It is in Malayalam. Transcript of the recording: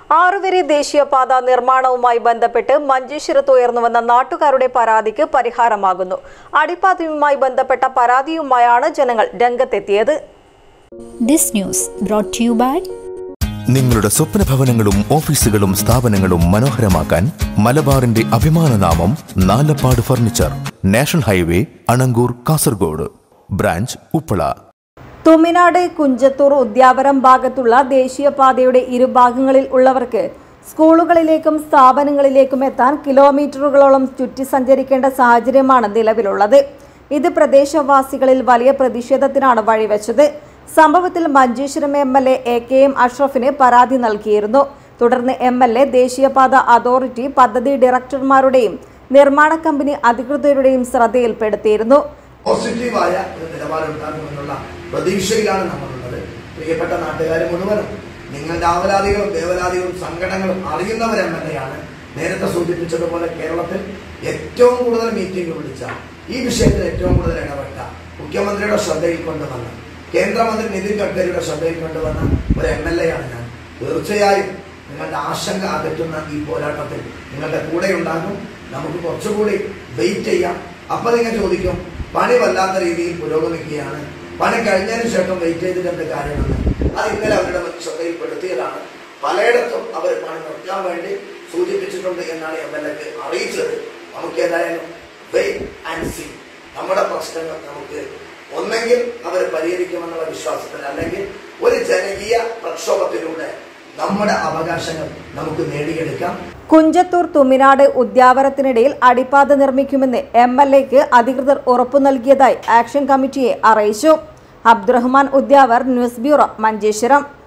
ആറുവരി ദേശീയപാത നിർമ്മാണവുമായി ബന്ധപ്പെട്ട് മഞ്ചേശ്വരത്ത് ഉയർന്നുവന്ന നാട്ടുകാരുടെ പരാതിക്ക് പരിഹാരമാകുന്നു അടിപ്പാതയുമായി ബന്ധപ്പെട്ട പരാതിയുമായാണ് ജനങ്ങൾ രംഗത്തെത്തിയത് This news brought to you by നിങ്ങളുടെ സ്വപ്ന ഭവനങ്ങളും ഓഫീസുകളും സ്ഥാപനങ്ങളും മനോഹരമാക്കാൻ മലബാറിന്റെ അഭിമാനനാമം Nalappad furniture national highway Anangoor Kasaragod branch Uppala Thuminad Kunjathur Udyavaram ഭാഗത്തുള്ള ദേശീയപാതയുടെ ഇരുഭാഗങ്ങളിൽ ഉള്ളവർക്ക് സ്കൂളുകളിലേക്കും സ്ഥാപനങ്ങളിലേക്കും എത്താൻ കിലോമീറ്ററുകളോളം ചുറ്റി സഞ്ചരിക്കേണ്ട സാഹചര്യമാണ് നിലവിലുള്ളത് ഇത് പ്രദേശവാസികളിൽ വലിയ പ്രതിഷേധത്തിനാണ് വഴിവെച്ചത് സംഭവത്തിൽ Manjeshwaram M L A A K M അഷ്റഫിന് പരാതി നൽകിയിരുന്നു തുടർന്ന് എം എൽ എ ദേശീയപാത അതോറിറ്റി പദ്ധതി ഡയറക്ടർമാരുടെയും നിർമ്മാണ കമ്പനി അധികൃതരുടെയും ശ്രദ്ധയിൽപ്പെടുത്തിയിരുന്നു പോസിറ്റീവായ ഒരു നിലപാടുണ്ടാകുമെന്നുള്ള പ്രതീക്ഷയിലാണ് നമ്മളുള്ളത് പ്രിയപ്പെട്ട നാട്ടുകാർ മുഴുവനും നിങ്ങളുടെ ആവലാദികളും ദേവലാദികളും സങ്കടങ്ങളും അറിയുന്നവർ എം എൽ എയാണ് നേരത്തെ സൂചിപ്പിച്ചതുപോലെ കേരളത്തിൽ ഏറ്റവും കൂടുതൽ മീറ്റിംഗ് വിളിച്ച ഈ വിഷയത്തിൽ ഏറ്റവും കൂടുതൽ ഇടപെട്ട മുഖ്യമന്ത്രിയുടെ ശ്രദ്ധയിൽ കൊണ്ടുവന്ന കേന്ദ്രമന്ത്രി നിതിൻ ഗഡ്കരിയുടെ ശ്രദ്ധയിൽ കൊണ്ടുവന്ന ഒരു എം എൽ എ ആണ് ഞാൻ തീർച്ചയായും നിങ്ങളുടെ ആശങ്ക അകറ്റുന്ന ഈ പോരാട്ടത്തിൽ നിങ്ങളുടെ കൂടെ ഉണ്ടാകും നമുക്ക് കുറച്ചുകൂടി വെയിറ്റ് ചെയ്യാം അപ്പൊ നിങ്ങൾ ചോദിക്കും പണി വല്ലാത്ത രീതിയിൽ പുരോഗമിക്കുകയാണ് പണി കഴിഞ്ഞതിന് ശേഷം വെയിറ്റ് ചെയ്തിട്ട് എന്ത് കാര്യമെന്ന് അത് ഇന്നലെ അവരുടെ മുന്നിൽ ശ്രദ്ധയിൽപ്പെടുത്തിയതാണ് പലയിടത്തും അവർ പണി നിർത്താൻ വേണ്ടി സൂചിപ്പിച്ചിട്ടുണ്ട് എന്നാണ് എം എൽ എക്ക് അറിയിച്ചത് നമുക്ക് ഏതായാലും വെയിറ്റ് ആൻഡ് സി നമ്മുടെ പ്രശ്നങ്ങൾ നമുക്ക് ഒന്നെങ്കിൽ അവർ പരിഹരിക്കുമെന്നുള്ള വിശ്വാസത്തിൽ അല്ലെങ്കിൽ ഒരു ജനകീയ പ്രക്ഷോഭത്തിലൂടെ നമ്മുടെ അവകാശങ്ങൾ നമുക്ക് നേടിയെടുക്കാം കുഞ്ചത്തൂർ തുമിനാട് ഉദ്യാവരത്തിനിടയിൽ അടിപ്പാത നിർമ്മിക്കുമെന്ന് എം എൽ എക്ക് അധികൃതർ ഉറപ്പു നൽകിയതായി ആക്ഷൻ കമ്മിറ്റിയെ അറിയിച്ചു അബ്ദുറഹ്മാൻ ഉദ്യാവർ ന്യൂസ് ബ്യൂറോ മഞ്ചേശ്വരം